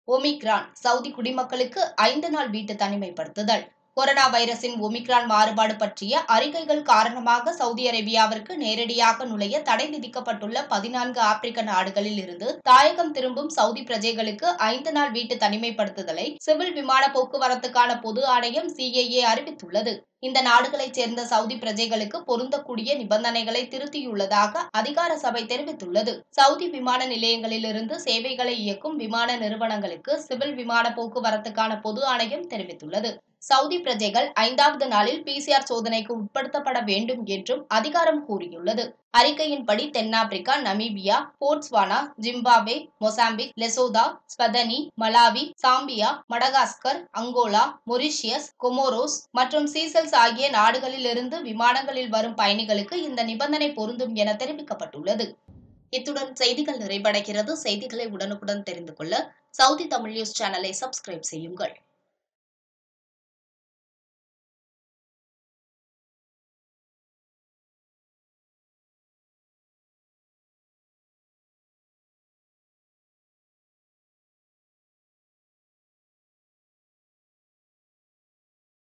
omicron Saudi குடிமக்களுக்கு ஐந்து நாள் வீட்டு தனிமைப்படுத்துதல் கொரோனா வைரஸின் ஒமிக்ரான் மாறுபாடு பற்றிய அறிக்கைகள் காரணமாக சவுதி அரேபியாவிற்கு நேரடியாக நுழைய தடை விதிக்கப்பட்டுள்ள பதினான்கு ஆப்பிரிக்க நாடுகளில் இருந்து தாயகம் திரும்பும் சவுதி பிரஜைகளுக்கு ஐந்து நாள் வீட்டு தனிமைப்படுத்துதலை சிவில் விமான போக்குவரத்துக்கான பொது ஆணையம் சிஏஏ அறிவித்துள்ளது இந்த நாடுகளைச் சேர்ந்த சவுதி பிரஜைகளுக்கு பொருந்தக்கூடிய நிபந்தனைகளை திருத்தியுள்ளதாக அதிகார சபை தெரிவித்துள்ளது சவுதி விமான நிலையங்களிலிருந்து சேவைகளை இயக்கும் விமான நிறுவனங்களுக்கு சிவில் விமான போக்குவரத்துக்கான பொது ஆணையம் தெரிவித்துள்ளது சவுதி பிரஜைகள் ஐந்தாவது நாளில் பிசிஆர் சோதனைக்கு உட்படுத்தப்பட வேண்டும் என்றும் அதிகாரம் கூறியுள்ளது அறிக்கையின்படி தென்னாப்பிரிக்கா Namibia Botswana Zimbabwe Mozambique Lesotho Eswatini Malawi Zambia Madagascar Angola Mauritius Comoros மற்றும் சீசல்ஸ் ஆகிய நாடுகளிலிருந்து விமானங்களில் வரும் பயணிகளுக்கு இந்த நிபந்தனை பொருந்தும் என தெரிவிக்கப்பட்டுள்ளது இத்துடன் செய்திகள் நிறைவடைகிறது செய்திகளை உடனுக்குடன் தெரிந்து கொள்ள சவுதி தமிழ் நியூஸ் சேனலை சப்ஸ்கிரைப் செய்யுங்கள்